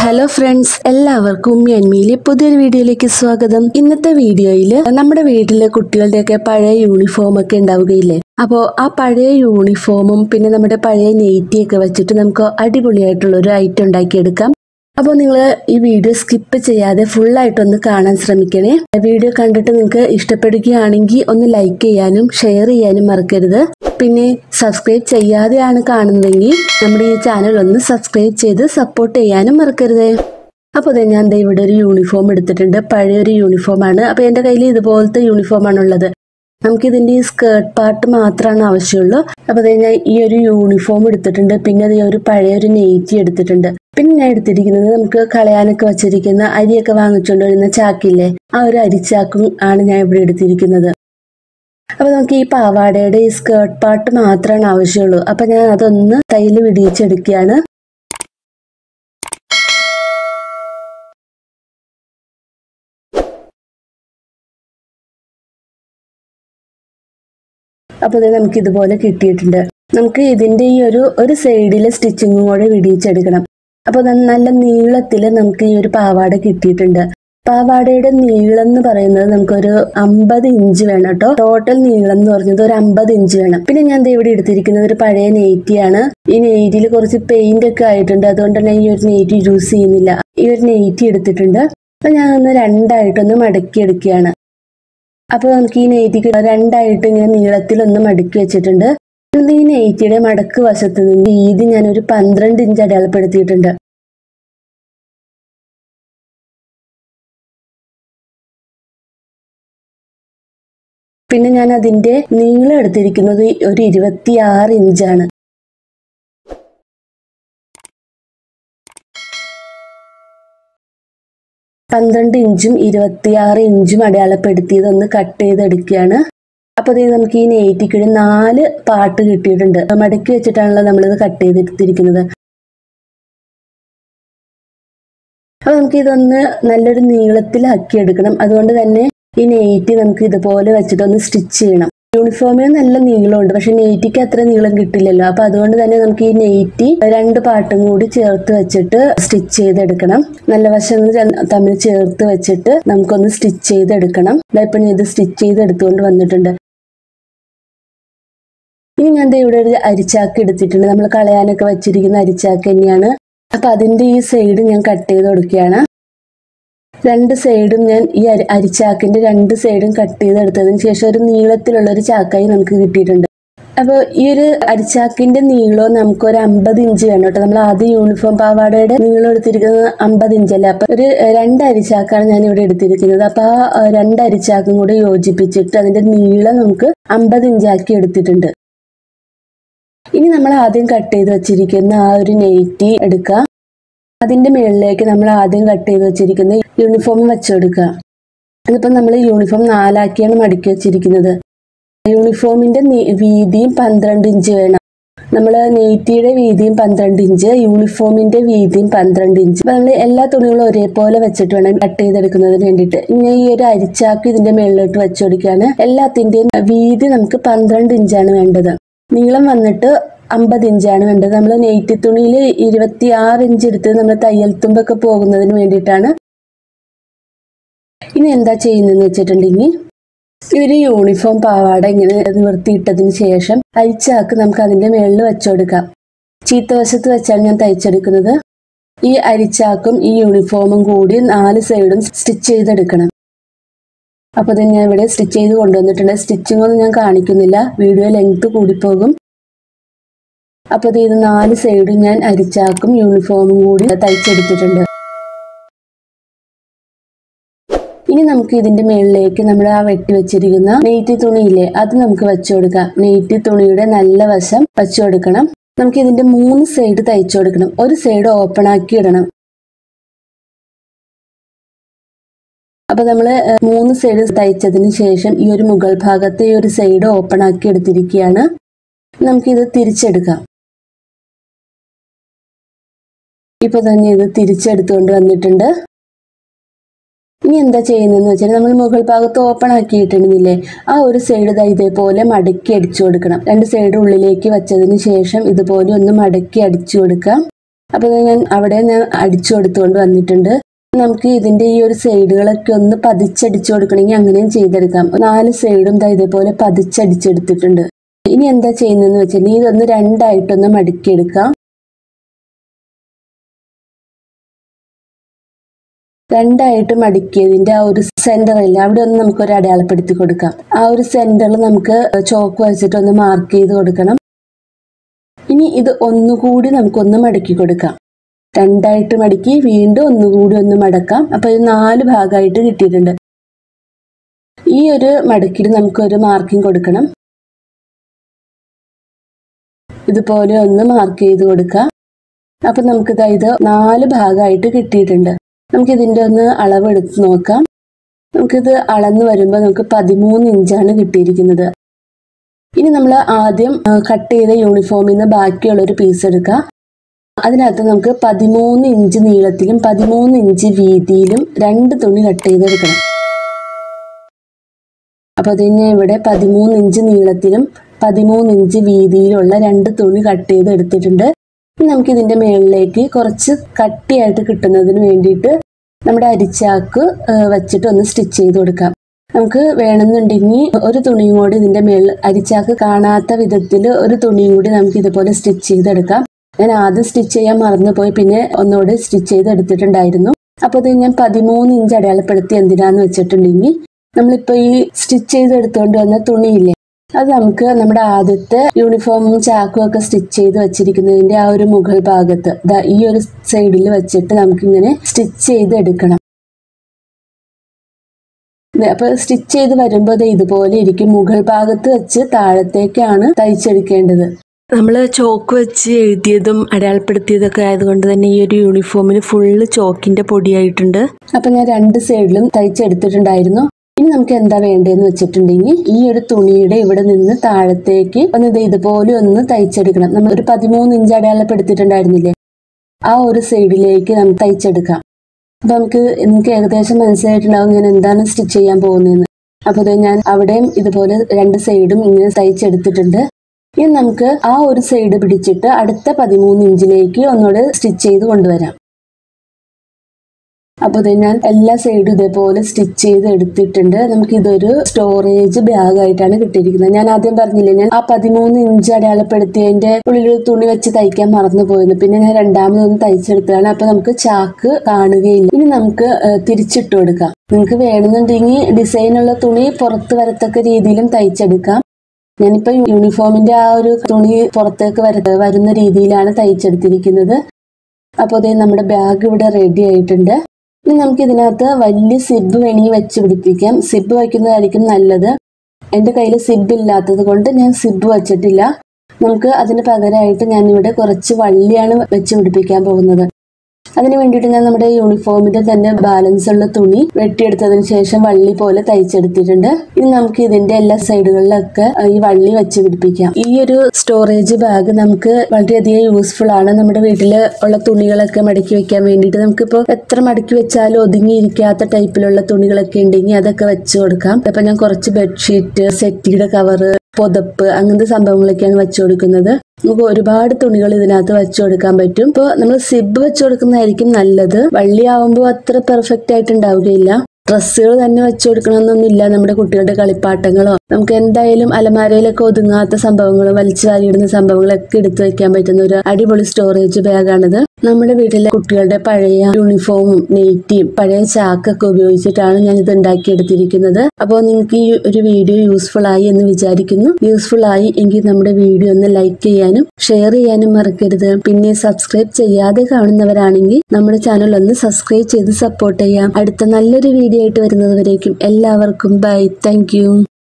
hello friends എല്ലാവർക്കും എൻമിയിലെ പുതിയൊരു വീഡിയോയിലേക്ക് സ്വാഗതം ഇന്നത്തെ വീഡിയോയിൽ നമ്മുടെ വീട്ടിലെ കുട്ടികളുടെയൊക്കെ പഴയ യൂണിഫോം ഒക്കെ ഉണ്ടാവുകയില്ലേ അപ്പോൾ ആ പഴയ യൂണിഫോമും പിന്നെ നമ്മുടെ പഴയ നെയ്റ്റിയൊക്കെ വെച്ചിട്ട് നമുക്ക് അടിപൊളിയായിട്ടുള്ള ഒരു ഐറ്റം ഉണ്ടാക്കിയെടുക്കാം അപ്പോൾ നിങ്ങൾ ഈ വീഡിയോ സ്കിപ്പ് ചെയ്യാതെ ഫുള്ളായിട്ടൊന്ന് കാണാൻ ശ്രമിക്കണേ വീഡിയോ കണ്ടിട്ട് നിങ്ങൾക്ക് ഇഷ്ടപ്പെടുകയാണെങ്കിൽ ഒന്ന് ലൈക്ക് ചെയ്യാനും ഷെയർ ചെയ്യാനും മറക്കരുത് പിന്നെ സബ്സ്ക്രൈബ് ചെയ്യാതെയാണ് കാണുന്നതെങ്കിൽ നമ്മുടെ ഈ ചാനൽ ഒന്ന് സബ്സ്ക്രൈബ് ചെയ്ത് സപ്പോർട്ട് ചെയ്യാനും മറക്കരുത് അപ്പോൾ ദേ ഞാൻ ദേ ഇവിടെ ഒരു യൂണിഫോം എടുത്തിട്ടുണ്ട് പഴയൊരു യൂണിഫോമാണ് അപ്പോൾ എൻ്റെ കയ്യിൽ ഇതുപോലത്തെ യൂണിഫോമാണുള്ളത് നമുക്ക് ഇതിന്റെ ഈ സ്കേർട്ട് പാർട്ട് മാത്രമാണ് ആവശ്യമുള്ളൂ അപ്പോൾ ദേ ഞാൻ ഈ ഒരു യൂണിഫോം എടുത്തിട്ടുണ്ട് പിന്നെ ദേ ഒരു പഴയ ഒരു നെയ്റ്റി എടുത്തിട്ടുണ്ട് പിന്നെ ഞാൻ എടുത്തിരിക്കുന്നത് നമുക്ക് കളയാനൊക്കെ വച്ചിരിക്കുന്ന അരിയൊക്കെ വാങ്ങിച്ചുകൊണ്ട് വരുന്ന ചാക്കില്ലേ ആ ഒരു അരിച്ചാക്കും ആണ് ഞാൻ ഇവിടെ എടുത്തിരിക്കുന്നത് അപ്പൊ നമുക്ക് ഈ പാവാടയുടെ ഈ സ്കേർട്ട് പാർട്ട് മാത്രമാണ് ആവശ്യമുള്ളൂ അപ്പൊ ഞാൻ അതൊന്ന് തയ്യൽ വിടിയിച്ചെടുക്കുകയാണ് അപ്പോൾ ഇത് നമുക്ക് ഇതുപോലെ കിട്ടിയിട്ടുണ്ട് നമുക്ക് ഇതിന്റെ ഈ ഒരു ഒരു സൈഡിലെ സ്റ്റിച്ചിങ്ങും കൂടെ വിടിയിച്ചെടുക്കണം അപ്പോൾ നല്ല നീളത്തിൽ നമുക്ക് ഈ ഒരു പാവാട കിട്ടിയിട്ടുണ്ട് പാവാടയുടെ നീളം എന്ന് പറയുന്നത് നമുക്കൊരു അമ്പത് ഇഞ്ച് വേണം കേട്ടോ ടോട്ടൽ നീളം എന്ന് പറഞ്ഞത് ഒരു അമ്പത് ഇഞ്ച് വേണം പിന്നെ ഞാൻ ദേ ഇവിടെ എടുത്തിരിക്കുന്നത് ഒരു പഴയ നെയ്റ്റിയാണ് ഈ നെയ്റ്റിയിൽ കുറച്ച് പെയിന്റ് ഒക്കെ ആയിട്ടുണ്ട് അതുകൊണ്ട് തന്നെ ഈ ഒരു നെയ്റ്റി യൂസ് ചെയ്യുന്നില്ല ഈ ഒരു നെയ്റ്റി എടുത്തിട്ടുണ്ട് അപ്പൊ ഞാൻ ഒന്ന് രണ്ടായിട്ടൊന്ന് മടക്കി എടുക്കുകയാണ് അപ്പോൾ നമുക്ക് ഈ നെയ്റ്റിക്ക് രണ്ടായിട്ട് ഇങ്ങനെ നീളത്തിൽ ഒന്ന് മടക്കി വെച്ചിട്ടുണ്ട് ഈ നെയ്റ്റിയുടെ മടക്ക് വശത്ത് നിന്ന് വീതി ഞാൻ ഒരു പന്ത്രണ്ട് ഇഞ്ച് അടയാളപ്പെടുത്തിയിട്ടുണ്ട് പിന്നെ ഞാൻ അതിന്റെ നീളം എടുത്തിരിക്കുന്നത് ഒരു ഇരുപത്തിയാറ് ഇഞ്ചാണ് പന്ത്രണ്ട് ഇഞ്ചും ഇരുപത്തിയാറ് ഇഞ്ചും അടയാളപ്പെടുത്തിയത് ഒന്ന് കട്ട് ചെയ്തെടുക്കുകയാണ് അപ്പോൾ ഇത് നമുക്ക് ഈ നെയ്റ്റിക്കിഴി നാല് പാട്ട് കിട്ടിയിട്ടുണ്ട് മടക്കി വെച്ചിട്ടാണല്ലോ നമ്മളിത് കട്ട് ചെയ്തെടുത്തിരിക്കുന്നത് അപ്പോൾ നമുക്ക് ഇതൊന്ന് നല്ലൊരു നീളത്തിലാക്കി എടുക്കണം അതുകൊണ്ട് തന്നെ ഈ നെയ്റ്റി നമുക്ക് ഇതുപോലെ വെച്ചിട്ടൊന്ന് സ്റ്റിച്ച് ചെയ്യണം യൂണിഫോമിന് നല്ല നീളമുണ്ട് പക്ഷെ നെയ്റ്റിക്ക് അത്ര നീളം കിട്ടില്ലല്ലോ അപ്പൊ അതുകൊണ്ട് തന്നെ നമുക്ക് ഈ നെയ്റ്റി രണ്ട് പാട്ടും കൂടി ചേർത്ത് വെച്ചിട്ട് സ്റ്റിച്ച് ചെയ്തെടുക്കണം നല്ല വശങ്ങൾ തമ്മിൽ ചേർത്ത് വെച്ചിട്ട് നമുക്കൊന്ന് സ്റ്റിച്ച് ചെയ്തെടുക്കണം ഇപ്പൊ ഞാൻ ഇത് സ്റ്റിച്ച് ചെയ്തെടുത്തുകൊണ്ട് വന്നിട്ടുണ്ട് ഇനി ഞാൻ ദേ ഇവിടെ ഒരു അരിച്ചാക്ക് എടുത്തിട്ടുണ്ട് നമ്മൾ കളയാനൊക്കെ വെച്ചിരിക്കുന്ന അരിച്ചാക്ക് തന്നെയാണ് അപ്പൊ അതിന്റെ ഈ സൈഡ് ഞാൻ കട്ട് ചെയ്ത് കൊടുക്കുകയാണ് രണ്ട് സൈഡും ഞാൻ ഈ അരി അരിച്ചാക്കിന്റെ രണ്ട് സൈഡും കട്ട് ചെയ്തെടുത്തതിന് ശേഷം ഒരു നീളത്തിലുള്ള ഒരു ചാക്കായി നമുക്ക് കിട്ടിയിട്ടുണ്ട് അപ്പോൾ ഈ ഒരു അരിച്ചാക്കിന്റെ നീളം നമുക്ക് ഒരു അമ്പത് ഇഞ്ച് വേണം കേട്ടോ നമ്മൾ ആദ്യം യൂണിഫോം പാവാടയുടെ നീളം എടുത്തിരിക്കുന്നത് അമ്പത് ഇഞ്ചല്ലേ അപ്പൊ ഒരു രണ്ട് അരിച്ചാക്കാണ് ഞാൻ ഇവിടെ എടുത്തിരിക്കുന്നത് അപ്പൊ ആ രണ്ട് അരിച്ചാക്കും കൂടി യോജിപ്പിച്ചിട്ട് അതിന്റെ നീളം നമുക്ക് അമ്പത് ഇഞ്ചാക്കി എടുത്തിട്ടുണ്ട് ഇനി നമ്മൾ ആദ്യം കട്ട് ചെയ്ത് വെച്ചിരിക്കുന്ന ആ ഒരു നെയ്റ്റി എടുക്കുക അതിന്റെ മുകളിലേക്ക് നമ്മൾ ആദ്യം കട്ട് ചെയ്ത് വെച്ചിരിക്കുന്ന യൂണിഫോം വെച്ചെടുക്കുക അതിപ്പോ നമ്മൾ യൂണിഫോം നാലാക്കിയാണ് മടക്കി വെച്ചിരിക്കുന്നത് യൂണിഫോമിന്റെ വീതിയും പന്ത്രണ്ട് ഇഞ്ച് വേണം നമ്മൾ നെയ്റ്റിയുടെ വീതിയും പന്ത്രണ്ട് ഇഞ്ച് യൂണിഫോമിന്റെ വീതിയും പന്ത്രണ്ട് ഇഞ്ച് അപ്പൊ നമ്മൾ എല്ലാ തുണികളും ഒരേപോലെ വെച്ചിട്ട് വേണം കട്ട് ചെയ്തെടുക്കുന്നതിന് വേണ്ടിയിട്ട് ഇനി ഈ ഒരു അരിച്ചാക്ക് ഇതിന്റെ മുകളിലോട്ട് വെച്ചുകൊടുക്കുകയാണ് എല്ലാത്തിന്റെയും വീതി നമുക്ക് പന്ത്രണ്ട് ഇഞ്ചാണ് വേണ്ടത് നീളം വന്നിട്ട് അമ്പത് ഇഞ്ചാണ് വേണ്ടത് നമ്മൾ നെയ്റ്റി തുണിയിൽ ഇരുപത്തി ആറ് ഇഞ്ച് എടുത്ത് നമ്മൾ തയ്യൽ തുമ്പൊക്കെ പോകുന്നതിന് വേണ്ടിയിട്ടാണ് ഇനി എന്താ ചെയ്യുന്നതെന്ന് വെച്ചിട്ടുണ്ടെങ്കിൽ ഈ ഒരു യൂണിഫോം പാവാട ഇങ്ങനെ നിവർത്തിയിട്ടതിന് ശേഷം അരിച്ചാക്ക് നമുക്ക് അതിന്റെ മുകളിൽ വെച്ചുകൊടുക്കാം ചീത്തവശത്ത് വെച്ചാണ് ഞാൻ തയ്ച്ചെടുക്കുന്നത് ഈ അരിച്ചാക്കും ഈ യൂണിഫോമും കൂടി നാല് സൈഡും സ്റ്റിച്ച് ചെയ്തെടുക്കണം അപ്പൊ ഇത് ഞാൻ ഇവിടെ സ്റ്റിച്ച് ചെയ്ത് കൊണ്ടുവന്നിട്ടുണ്ട് സ്റ്റിച്ചിങ് ഒന്നും ഞാൻ കാണിക്കുന്നില്ല വീഡിയോ ലെങ്ത് കൂടിപ്പോകും അപ്പൊ ഇത് നാല് സൈഡും ഞാൻ അരിച്ചാക്കും യൂണിഫോമും കൂടി തയ്ച്ചെടുത്തിട്ടുണ്ട് ഇനി നമുക്ക് ഇതിന്റെ മുകളിലേക്ക് നമ്മൾ ആ വെട്ടി വെച്ചിരിക്കുന്ന നെയ്റ്റി തുണിയില്ലേ അത് നമുക്ക് വെച്ചു കൊടുക്കാം നെയ്റ്റി തുണിയുടെ നല്ല വശം വെച്ചു കൊടുക്കണം നമുക്ക് ഇതിന്റെ മൂന്ന് സൈഡ് തയ്ച്ചു കൊടുക്കണം ഒരു സൈഡ് ഓപ്പൺ ആക്കി ഇടണം അപ്പൊ നമ്മൾ മൂന്ന് സൈഡ് തയ്ച്ചതിന് ശേഷം ഈ ഒരു മുകൾ ഭാഗത്തെ ഈ ഒരു സൈഡ് ഓപ്പൺ ആക്കി എടുത്തിരിക്കുകയാണ് നമുക്കിത് തിരിച്ചെടുക്കാം ഇപ്പൊ തന്നെ ഇത് തിരിച്ചെടുത്തുകൊണ്ട് വന്നിട്ടുണ്ട് ഇനി എന്താ ചെയ്യുന്നതെന്ന് വെച്ചാൽ നമ്മൾ മുകൾ ഭാഗത്ത് ഓപ്പൺ ആക്കിയിട്ടിരുന്നില്ലേ ആ ഒരു സൈഡ് ദാ ഇതേപോലെ മടക്കി അടിച്ചു കൊടുക്കണം രണ്ട് സൈഡ് ഉള്ളിലേക്ക് വെച്ചതിന് ശേഷം ഇതുപോലെ ഒന്ന് മടക്കി അടിച്ചു കൊടുക്കാം അപ്പോൾ ഞാൻ അവിടെ ഞാൻ അടിച്ചു കൊടുത്തുകൊണ്ട് വന്നിട്ടുണ്ട് നമുക്ക് ഇതിന്റെ ഈ ഒരു സൈഡുകളൊക്കെ ഒന്ന് പതിച്ചടിച്ചു കൊടുക്കണമെങ്കിൽ അങ്ങനെയും ചെയ്തെടുക്കാം നാല് സൈഡും ദാ ഇതേപോലെ പതിച്ചടിച്ചെടുത്തിട്ടുണ്ട് ഇനി എന്താ ചെയ്യുന്നതെന്ന് വെച്ചാൽ ഇതൊന്ന് രണ്ടായിട്ടൊന്ന് മടക്കിയെടുക്കാം രണ്ടായിട്ട് മടക്കിയതിന്റെ ആ ഒരു സെന്റർ ഇല്ല അവിടെ ഒന്ന് നമുക്ക് ഒരു അടയാളപ്പെടുത്തി കൊടുക്കാം ആ ഒരു സെന്ററിൽ നമുക്ക് ചോക്ക് വെച്ചിട്ട് ഒന്ന് മാർക്ക് ചെയ്ത് കൊടുക്കണം ഇനി ഇത് ഒന്നുകൂടി നമുക്കൊന്ന് മടക്കി കൊടുക്കാം രണ്ടായിട്ട് മടക്കി വീണ്ടും ഒന്നുകൂടി ഒന്ന് മടക്കാം അപ്പൊ ഇത് നാല് ഭാഗമായിട്ട് കിട്ടിയിട്ടുണ്ട് ഈ ഒരു മടക്കിൽ നമുക്കൊരു മാർക്കിംഗ് കൊടുക്കണം ഇതുപോലെ ഒന്ന് മാർക്ക് ചെയ്ത് കൊടുക്കാം അപ്പൊ നമുക്ക് ഇത് നാല് ഭാഗമായിട്ട് കിട്ടിയിട്ടുണ്ട് നമുക്ക് ഇതിന്റെ ഒന്ന് അളവ് എടുത്ത് നോക്കാം നമുക്കിത് അളന്ന് വരുമ്പോൾ നമുക്ക് പതിമൂന്ന് ഇഞ്ചാണ് കിട്ടിയിരിക്കുന്നത് ഇനി നമ്മൾ ആദ്യം കട്ട് ചെയ്ത യൂണിഫോമിൽ നിന്ന് ബാക്കിയുള്ള ഒരു പീസ് എടുക്കാം അതിനകത്ത് നമുക്ക് പതിമൂന്ന് ഇഞ്ച് നീളത്തിലും പതിമൂന്ന് ഇഞ്ച് വീതിയിലും രണ്ട് തുണി കട്ട് ചെയ്തെടുക്കണം അപ്പൊ അത് ഞാൻ ഇവിടെ പതിമൂന്ന് ഇഞ്ച് നീളത്തിലും പതിമൂന്ന് ഇഞ്ച് വീതിയിലുള്ള രണ്ട് തുണി കട്ട് ചെയ്ത് എടുത്തിട്ടുണ്ട് ഇനി നമുക്ക് ഇതിന്റെ മുകളിലേക്ക് കുറച്ച് കട്ടിയായിട്ട് കിട്ടുന്നതിന് വേണ്ടിയിട്ട് നമ്മുടെ അരിച്ചാക്ക് വെച്ചിട്ട് ഒന്ന് സ്റ്റിച്ച് ചെയ്ത് കൊടുക്കാം നമുക്ക് വേണമെന്നുണ്ടെങ്കിൽ ഒരു തുണിയും കൂടി ഇതിന്റെ മേളിൽ അരിച്ചാക്ക് കാണാത്ത വിധത്തിൽ ഒരു തുണിയും കൂടി നമുക്ക് ഇതുപോലെ സ്റ്റിച്ച് ചെയ്തെടുക്കാം ഞാൻ ആദ്യം സ്റ്റിച്ച് ചെയ്യാൻ മറന്നുപോയി പിന്നെ ഒന്നുകൂടി സ്റ്റിച്ച് ചെയ്ത് എടുത്തിട്ടുണ്ടായിരുന്നു അപ്പോൾ ഇത് ഞാൻ പതിമൂന്ന് ഇഞ്ച് അടയാളപ്പെടുത്തി എന്തിനാന്ന് വെച്ചിട്ടുണ്ടെങ്കിൽ നമ്മളിപ്പോൾ ഈ സ്റ്റിച്ച് ചെയ്ത് എടുത്തുകൊണ്ട് വന്ന തുണിയില്ലേ അത് നമുക്ക് നമ്മുടെ ആദ്യത്തെ യൂണിഫോമും ചാക്കും ഒക്കെ സ്റ്റിച്ച് ചെയ്ത് വെച്ചിരിക്കുന്നതിന്റെ ആ ഒരു മുകൾ ഭാഗത്ത് ദാ ഈ ഒരു സൈഡിൽ വെച്ചിട്ട് നമുക്കിങ്ങനെ സ്റ്റിച്ച് ചെയ്ത് എടുക്കണം അപ്പൊ സ്റ്റിച്ച് ചെയ്ത് വരുമ്പോൾ ദേ ഇതുപോലെ ഇരിക്കും മുകൾ ഭാഗത്ത് വെച്ച് താഴത്തേക്കാണ് തയ്ച്ചെടുക്കേണ്ടത് നമ്മൾ ചോക്ക് വെച്ച് എഴുതിയതും അടയാളപ്പെടുത്തിയതൊക്കെ ആയതുകൊണ്ട് തന്നെ ഈ ഒരു യൂണിഫോമിന് ഫുള്ള് ചോക്കിന്റെ പൊടിയായിട്ടുണ്ട് അപ്പൊ ഞാൻ രണ്ട് സൈഡിലും തയ്ച്ചെടുത്തിട്ടുണ്ടായിരുന്നു ഇനി നമുക്ക് എന്താ വേണ്ടതെന്ന് വെച്ചിട്ടുണ്ടെങ്കിൽ ഈ ഒരു തുണിയുടെ ഇവിടെ നിന്ന് താഴത്തേക്ക് ഒന്ന് ഇത് ഇതുപോലെ ഒന്ന് തയ്ച്ചെടുക്കണം നമ്മൾ ഒരു പതിമൂന്ന് ഇഞ്ച് അടയാളപ്പെടുത്തിയിട്ടുണ്ടായിരുന്നില്ലേ ആ ഒരു സൈഡിലേക്ക് നമുക്ക് തയ്ച്ചെടുക്കാം അപ്പൊ നമുക്ക് നിങ്ങൾക്ക് ഏകദേശം മനസ്സിലായിട്ടുണ്ടാവും ഞാൻ എന്താണ് സ്റ്റിച്ച് ചെയ്യാൻ പോകുന്നതെന്ന് അപ്പോൾ ഞാൻ അവിടെയും ഇതുപോലെ രണ്ട് സൈഡും ഇങ്ങനെ തയ്ച്ചെടുത്തിട്ടുണ്ട് ഇനി നമുക്ക് ആ ഒരു സൈഡ് പിടിച്ചിട്ട് അടുത്ത പതിമൂന്ന് ഇഞ്ചിലേക്ക് ഒന്നുകൂടെ സ്റ്റിച്ച് ചെയ്ത് കൊണ്ടുവരാം അപ്പൊ ഇത് ഞാൻ എല്ലാ സൈഡും ഇതേപോലെ സ്റ്റിച്ച് ചെയ്ത് എടുത്തിട്ടുണ്ട് നമുക്ക് ഇതൊരു സ്റ്റോറേജ് ബാഗ് ആയിട്ടാണ് കിട്ടിയിരിക്കുന്നത് ഞാൻ ആദ്യം പറഞ്ഞില്ലേ ഞാൻ ആ പതിമൂന്ന് ഇഞ്ച് അടയാളപ്പെടുത്തിയതിന്റെ ഉള്ളിൽ ഒരു തുണി വെച്ച് തയ്ക്കാൻ മറന്നു പോയിരുന്നു പിന്നെ ഞാൻ രണ്ടാമതൊന്ന് തയ്ച്ചെടുത്തതാണ് അപ്പൊ നമുക്ക് ചാക്ക് കാണുകയില്ല ഇനി നമുക്ക് തിരിച്ചിട്ട് കൊടുക്കാം നിങ്ങൾക്ക് വേണമെന്നുണ്ടെങ്കിൽ ഡിസൈനുള്ള തുണി പുറത്ത് വരത്തക്ക രീതിയിലും തയ്ച്ചെടുക്കാം ഞാനിപ്പോ യൂണിഫോമിന്റെ ആ ഒരു തുണി പുറത്തേക്ക് വര വരുന്ന രീതിയിലാണ് തയ്ച്ചെടുത്തിരിക്കുന്നത് അപ്പോൾ അതേ നമ്മുടെ ബാഗ് ഇവിടെ റെഡി ആയിട്ടുണ്ട് ഇനി നമുക്ക് ഇതിനകത്ത് വലിയ സിബ് വേണമെങ്കിൽ വെച്ച് പിടിപ്പിക്കാം സിബ് വയ്ക്കുന്നതായിരിക്കും നല്ലത് എൻ്റെ കയ്യിൽ സിബ് ഇല്ലാത്തത് കൊണ്ട് ഞാൻ സിബ് വച്ചിട്ടില്ല നമുക്ക് അതിന് പകരമായിട്ട് ഞാൻ ഇവിടെ കുറച്ച് വള്ളിയാണ് വെച്ച് പിടിപ്പിക്കാൻ പോകുന്നത് അതിന് വേണ്ടിയിട്ട് ഞാൻ നമ്മുടെ യൂണിഫോമിന്റെ തന്നെ ബാലൻസ് ഉള്ള തുണി വെട്ടിയെടുത്തതിന് ശേഷം വള്ളി പോലെ തയ്ച്ചെടുത്തിട്ടുണ്ട് ഇനി നമുക്ക് ഇതിന്റെ എല്ലാ സൈഡുകളിലൊക്കെ ഈ വള്ളി വെച്ച് പിടിപ്പിക്കാം ഈ ഒരു സ്റ്റോറേജ് ബാഗ് നമുക്ക് വളരെയധികം യൂസ്ഫുൾ ആണ് നമ്മുടെ വീട്ടിൽ ഉള്ള തുണികളൊക്കെ മടക്കി വെക്കാൻ വേണ്ടിയിട്ട് നമുക്കിപ്പോൾ എത്ര മടക്കി വെച്ചാലും ഒതുങ്ങിയിരിക്കാത്ത ടൈപ്പിലുള്ള തുണികളൊക്കെ ഉണ്ടെങ്കിൽ അതൊക്കെ വെച്ച് കൊടുക്കാം അപ്പൊ ഞാൻ കുറച്ച് ബെഡ്ഷീറ്റ് സെറ്റിയുടെ കവറ് പുതപ്പ് അങ്ങനത്തെ സംഭവങ്ങളൊക്കെയാണ് വെച്ചു കൊടുക്കുന്നത് നമുക്ക് ഒരുപാട് തുണികൾ ഇതിനകത്ത് വെച്ചു കൊടുക്കാൻ പറ്റും ഇപ്പോൾ നമ്മൾ സിബ് വെച്ചു കൊടുക്കുന്നതായിരിക്കും നല്ലത് വള്ളിയാവുമ്പോൾ അത്ര പെർഫെക്റ്റ് ആയിട്ട് ഉണ്ടാവുകയില്ല ഡ്രസ്സുകൾ തന്നെ വെച്ചു കൊടുക്കണമെന്നൊന്നുമില്ല നമ്മുടെ കുട്ടികളുടെ കളിപ്പാട്ടങ്ങളോ നമുക്ക് എന്തായാലും അലമാരയിലൊക്കെ ഒതുങ്ങാത്ത സംഭവങ്ങളോ വലിച്ചു വാരിയിടുന്ന സംഭവങ്ങളൊക്കെ എടുത്തു വെക്കാൻ പറ്റുന്ന ഒരു അടിപൊളി സ്റ്റോറേജ് ബാഗാണിത് നമ്മുടെ വീട്ടിലെ കുട്ടികളുടെ പഴയ യൂണിഫോമും നെയ്റ്റിയും പഴയ ചാക്കൊക്കെ ഉപയോഗിച്ചിട്ടാണ് ഞാൻ ഇത് ഉണ്ടാക്കിയെടുത്തിരിക്കുന്നത് അപ്പോൾ നിങ്ങൾക്ക് ഈ ഒരു വീഡിയോ യൂസ്ഫുൾ ആയി എന്ന് വിചാരിക്കുന്നു യൂസ്ഫുൾ ആയി എങ്കിൽ നമ്മുടെ വീഡിയോ ഒന്ന് ലൈക്ക് ചെയ്യാനും ഷെയർ ചെയ്യാനും മറക്കരുത് പിന്നെ സബ്സ്ക്രൈബ് ചെയ്യാതെ കാണുന്നവരാണെങ്കിൽ നമ്മുടെ ചാനൽ ഒന്ന് സബ്സ്ക്രൈബ് ചെയ്ത് സപ്പോർട്ട് ചെയ്യാം അടുത്ത നല്ലൊരു വീഡിയോ ആയിട്ട് വരുന്നത് വരേക്കും എല്ലാവർക്കും ബൈ താങ്ക്